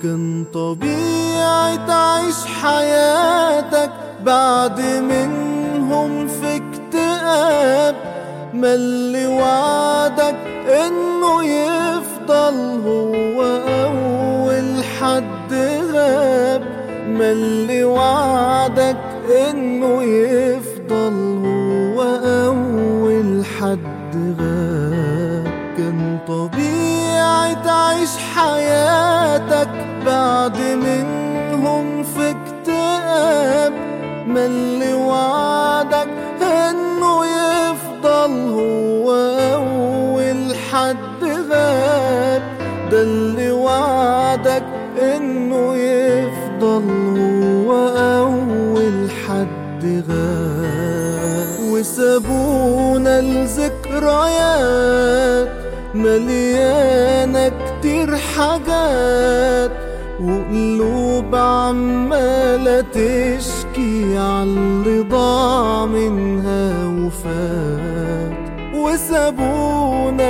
كان طبيعي تعيش حياتك بعد منهم في اكتئاب ما اللي وعدك انه يفضل هو اول حد غاب ما اللي وعدك انه يفضل هو اول حد غاب كان طبيعي تعيش حياتك بعد منهم في اكتئاب ما اللي وعدك انه يفضل هو اول حد غاب ده اللي وعدك انه يفضل هو اول حد غاب وسابونا الذكريات مليانة كتير حاجات وقلوب عمالة تشكي عاللي ضاع منها وفات وسابونا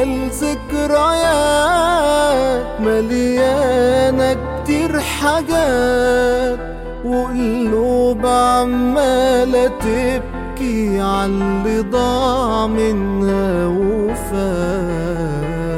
الذكريات مليانة كتير حاجات وقلوب عمالة تبكي عاللي ضاع منها وفات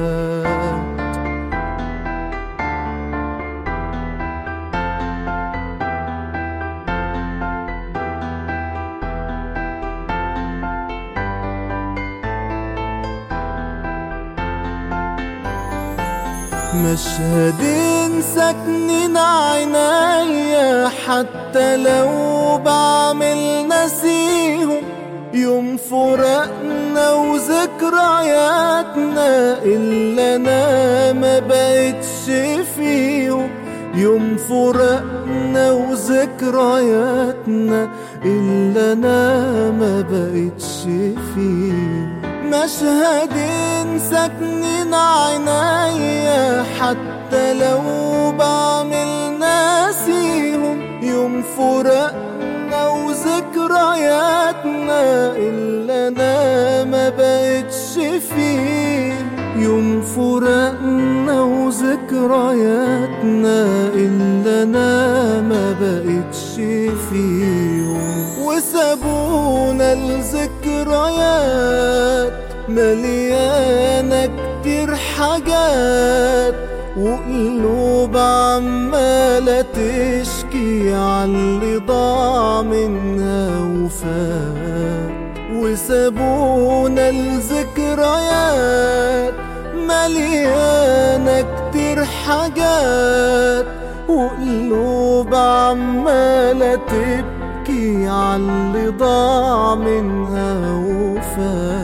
مشهدين ساكنين عينيا حتى لو بعمل نسيهم يوم فراقنا وذكرياتنا اللي انا ما بقتش فيهم يوم فراقنا وذكرياتنا اللي انا ما بقتش فيهم مشهدين ساكنين عينيا حتى لو بعمل ناسيهم يوم فراقنا وذكرياتنا اللي انا ما بقتش فيه يوم فراقنا وذكرياتنا اللي انا ما بقتش فيهم وسابونا الذكريات مليانة كتير حاجات وقلوب عمالة تشكي عاللي ضاع منها وفات وسابونا الذكريات مليانة كتير حاجات وقلوب عمالة تبكي عاللي ضاع منها وفات